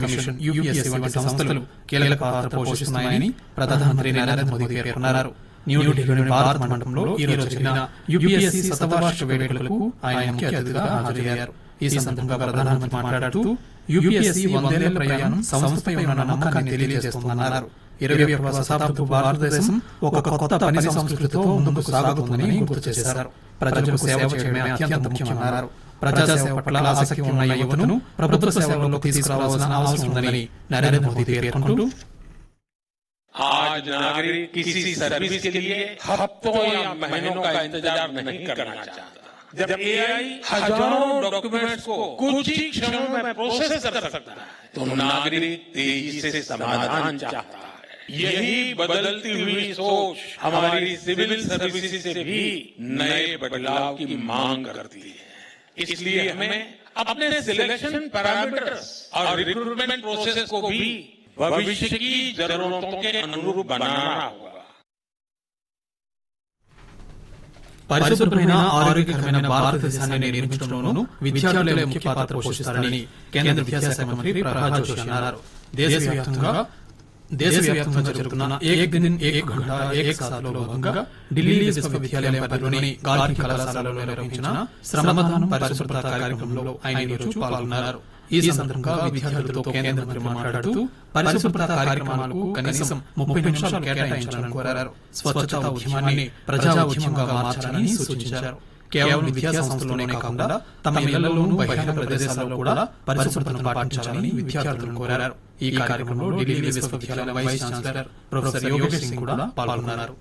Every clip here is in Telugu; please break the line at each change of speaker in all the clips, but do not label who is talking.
కమిషన్ యూపీఎస్సీ వంటి సంస్థలు కీలక పాత్ర పోషిస్తున్నాయని ప్రధానమంత్రి నరేంద్ర మోదీ పేర్కొన్నారు న్యూఢిల్లీలోని భారత మండపంలో ఈ రోజు జరిగిన యూపీఎస్సీ శతవార్షిక వేడుకలకు ఆయన ముఖ్య అతిథిగా హాజరయ్యారు ఈ సందర్భంగా ప్రధానమంత్రి మాట్లాడుతూ యూపీఎస్సీ వందేళ్ల ప్రయాణం సంస్థపై ఉన్న నమ్మకాన్ని తెలియజేస్తుందన్నారు ఇరవై ఒకటవ శతాబ్దపు భారతదేశం ఒక కొత్త పని సంస్కృతితో ముందుకు సాగుతుందని గుర్తు చేశారు ప్రజలకు సేవ చేయడమే అత్యంత ముఖ్యమన్నారు ప్రజాసేవ పట్ల ఆసక్తి ఉన్న యువతను ప్రభుత్వ సేవలోకి తీసుకురావాల్సిన అవసరం ఉందని నరేంద్ర మోదీ పేర్కొంటూ
आज नागरिक किसी सर्विस के लिए हफ्तों या महीनों का इंतजार नहीं करना चाहता जब एआई हजारों डॉक्यूमेंट्स को कुछ ही क्षणों में प्रोसेस कर सकता है तो नागरिक तेजी से समाधान चाहता है यही बदलती हुई सोच हमारी सिविल सर्विसेज से भी नए बदलाव की मांग करती है इसलिए हमें अपने सिलेक्शन पैरामीटर्स और रिक्रूटमेंट प्रोसेस को भी भविष्य की जरूरतों के अनुरूप बनाना होगा
పరిశుభ్రమైన ఆరోగ్యకరమైన భారతదేశాన్ని నిర్మించడంలోనూ విద్యార్థులే ముఖ్య పాత్ర పోషిస్తారని కేంద్ర విద్యాశాఖ మంత్రి ప్రహ్లాద్ జోషి అన్నారు దేశవ్యాప్తంగా దేశవ్యాప్తంగా జరుగుతున్న ఏక్ దిన్ ఏక్ ఘంటా ఏక్ సాత్లో భాగంగా ఢిల్లీ విశ్వవిద్యాలయం పరిధిలోని గార్గి కళాశాలలో నిర్వహించిన శ్రమదానం పరిశుభ్రత కార్యక్రమంలో ఆయన ఈ రోజు పాల్గొన్నారు ఈ సందర్భంగా విద్యార్థులతో కేంద్ర మంత్రి మాట్లాడుతూ పరిశుభ్రత కార్యక్రమాలకు కనీసం ముప్పై నిమిషాలు కేటాయించాలని కోరారు స్వచ్ఛతా ఉద్యమాన్ని ప్రజా ఉద్యమంగా మార్చాలని సూచించారు కేవలం విద్యా సంస్థల్లోనే కాకుండా తమ ఇళ్లలోనూ బహిరంగ ప్రదేశాల్లో కూడా పరిశుభ్రతను పాటించాలని విద్యార్థులను కోరారు ఈ కార్యక్రమంలో ఢిల్లీ విశ్వవిద్యాలయ vice chancellor professor Yogesh Singh కూడా పాల్గొన్నారు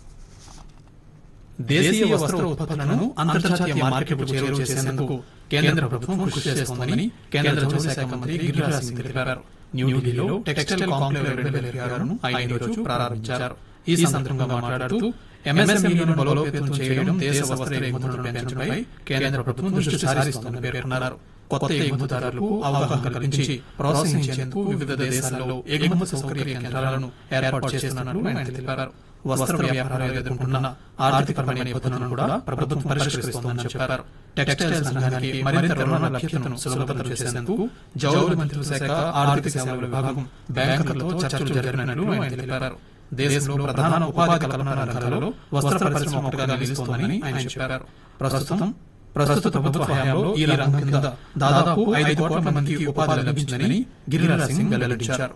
దేశీయ వస్త్ర ఉత్పత్తులను అంతర్జాతీయ మార్కెట్కు చేరువ చేసేందుకు కేంద్ర ప్రభుత్వం కృషి చేస్తోందని కేంద్ర జౌళి శాఖ మంత్రి గిరిరాజ్ సింగ్ తెలిపారు న్యూఢిల్లీలో టెక్స్టైల్ కాంక్లేవ్ రెండు వేల ఇరవై ఆరును ఆయన ఈ రోజు ప్రారంభించారు ఈ సందర్భంగా మాట్లాడుతూ ఎంఎస్ఎంఈలను బలోపేతం చేయడం దేశ వస్త్ర ఎగుమతులను పెంచడంపై కేంద్ర ప్రభుత్వం దృష్టి సారిస్తోందని పేర్కొన్నారు కొత్త ఎగుమతిదారులకు అవగాహన కల్పించి ప్రోత్సహించేందుకు వివిధ దేశాల్లో ఎగుమతి సౌకర్య కేంద్రాలను ఏర్పాటు చేస్తున్నట్లు ఆయన తెలిపారు వస్త్ర వ్యాపారాలు ఎదుర్కొంటున్న ఆర్థికపరమైన ఇబ్బందులను కూడా ప్రభుత్వం పరిష్కరిస్తోందని చెప్పారు టెక్స్టైల్స్ రంగానికి మరింత రుణ లభ్యతను సులభతరం చేసేందుకు జౌళి మంత్రిత్వ శాఖ ఆర్థిక సేవల విభాగం బ్యాంకులతో చర్చలు జరిపినట్లు ఆయన తెలిపారు దేశంలో ప్రధాన ఉపాధి కల్పన రంగాలలో వస్త్ర పరిశ్రమ ఒకటిగా నిలుస్తోందని ఆయన చెప్పారు ప్రస్తుతం ప్రస్తుత ప్రభుత్వ హయాంలో ఈ రంగం కింద దాదాపు ఐదు కోట్ల మందికి ఉపాధి లభించిందని గిరిరాజ్ సింగ్ వెల్లడించారు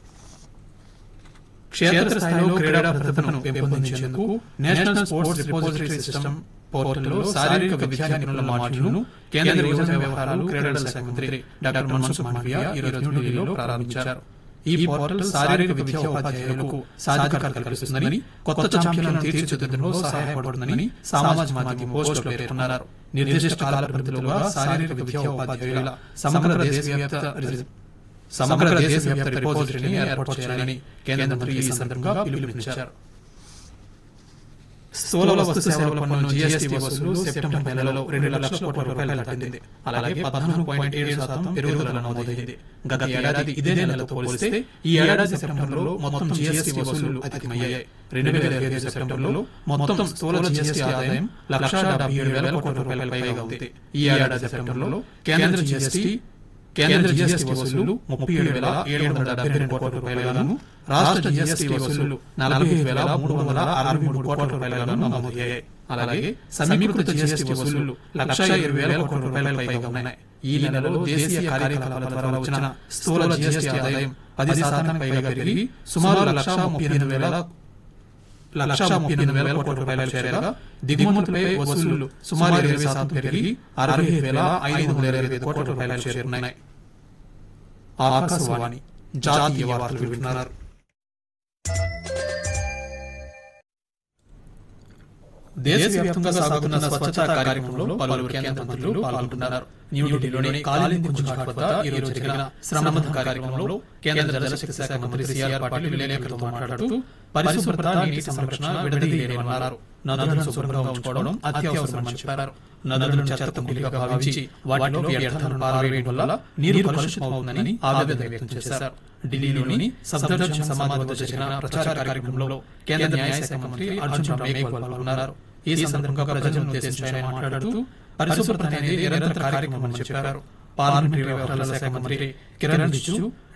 క్షేత్రస్థాయిలో క్రీడా భద్రతను పెంపొందించేందుకు నేషనల్ స్పోర్ట్స్ రిపోజిటరీ సిస్టమ్ పోర్టల్లో శారీరక విద్యా నిపుణుల మాడ్యూల్ను కేంద్ర యువజన వ్యవహారాలు క్రీడల శాఖ మంత్రి డాక్టర్ మన్సుఖ్ మాండవియా ఈ రోజు న్యూఢిల్లీలో ప్రారంభించారు ఈ పోర్టల్ శారీరక విద్యా ఉపాధ్యాయులకు సాధికారత కల్పిస్తుందని కొత్త ఛాంపియన్లను తీర్చిదిద్దడంలో సహాయపడుతుందని సామాజిక మాధ్యమం పోస్టులో పేర్కొన్నారు నిర్దిష్ట కాల పరిధిలోగా శారీరక విద్యా ఉపాధ్యాయుల సమగ్ర దేశవ్యాప్త సమగ్ర దేశవ్యాప్త రిపోజిటరీని ఏర్పాటు చేయాలని కేంద్ర మంత్రి ఈ సందర్భంగా పిలుపునిచ్చారు స్థూల వస్తు సేవల పన్ను జీఎస్టీ వసూలు సెప్టెంబర్ నెలలో రెండు లక్షల కోట్ల రూపాయలు దాటింది అలాగే పద్నాలుగు పాయింట్ ఏడు శాతం పెరుగుదల నమోదైంది గత ఏడాది ఇదే నెలతో పోలిస్తే ఈ ఏడాది సెప్టెంబర్లో మొత్తం జీఎస్టీ వసూళ్లు అధికమయ్యాయి రెండు వేల ఇరవై ఐదు సెప్టెంబర్లో మొత్తం స్థూల జీఎస్టీ ఆదాయం లక్ష డెబ్బై ఏడు వేల కోట్ల రూపాయల పైగా ఉంది ఈ ఏడాది సెప్టెంబర్లో కేంద్ర జీఎస్టీ కేంద్ర జీఎస్టీ వసూళ్లు ముప్పై ఏడు వేల ఏడు వందల డెబ్బై రెండు కోట్ల రూపాయలుగాను రాష్ట్ర జీఎస్టీ వసూళ్లు నలభై ఐదు వేల మూడు వందల అరవై మూడు కోట్ల రూపాయలుగాను నమోదయ్యాయి అలాగే సమీకృత జీఎస్టీ వసూళ్లు లక్ష ఇరవై వేల కోట్ల రూపాయల పైగా ఉన్నాయి ఈ నెలలో దేశీయ కార్యకలాపాల ద్వారా వచ్చిన స్థూల జీఎస్టీ ఆదాయం పది శాతం పైగా పెరిగి సుమారు లక్ష ముప్పై ఎనిమిది వేల లక్ష ముప్పై ఎనిమిది వేల కోట్ల రూపాయలు చేరగా దిగుమతులపై వసూళ్లు సుమారు ఇరవై శాతం పెరిగి అరవై వేల ఐదు వందల ఇరవై ఐదు కోట్ల రూపాయలు చేరున్నాయి ఆకాశవాణి జాతీయ వార్తలు వింటున్నారు దేశవ్యాప్తంగా సాగుతున్న స్వచ్ఛతా కార్యక్రమంలో పలువురు కేంద్ర మంత్రులు పాల్గొంటున్నారు న్యూఢిల్లీలోని కాలింది గుంజాట్ వద్ద ఈ రోజు జరిగిన శ్రమదాన కార్యక్రమంలో కేంద్ర జలశక్తి శాఖ మంత్రి సిఆర్ పాటిల్ విలేకరులతో మాట్లాడుతూ పరిశుభ్రత నీటి సంరక్షణ విడదీయలేమన్నారు నదులను శుభ్రంగా ఉంచుకోవడం అత్యవసరమని చెప్పారు నదులను చెత్త కుండీలుగా భావించి వాటిలో వ్యర్థాలను పారవేయడం వల్ల నీరు కలుషితమవుతుందని ఆవేదన వ్యక్తం చేశారు ఢిల్లీలోని సఫ్దర్జంగ్ సమాధి వద్ద జరిగిన ప్రచార కార్యక్రమంలో కేంద్ర న్యాయశాఖ మంత్రి అర్జున్ రామ్ మేఘ్వాల్ పాల్గొన్నారు ఈ సందర్భంగా ప్రజలను ఉద్దేశించి ఆయన మాట్లాడుతూ పరిశుభ్రత అనేది నిరంతర కార్యక్రమం అని చెప్పారు పార్లమెంటరీ వ్యవహారాల శాఖ మంత్రి కిరణ్ రిజిజు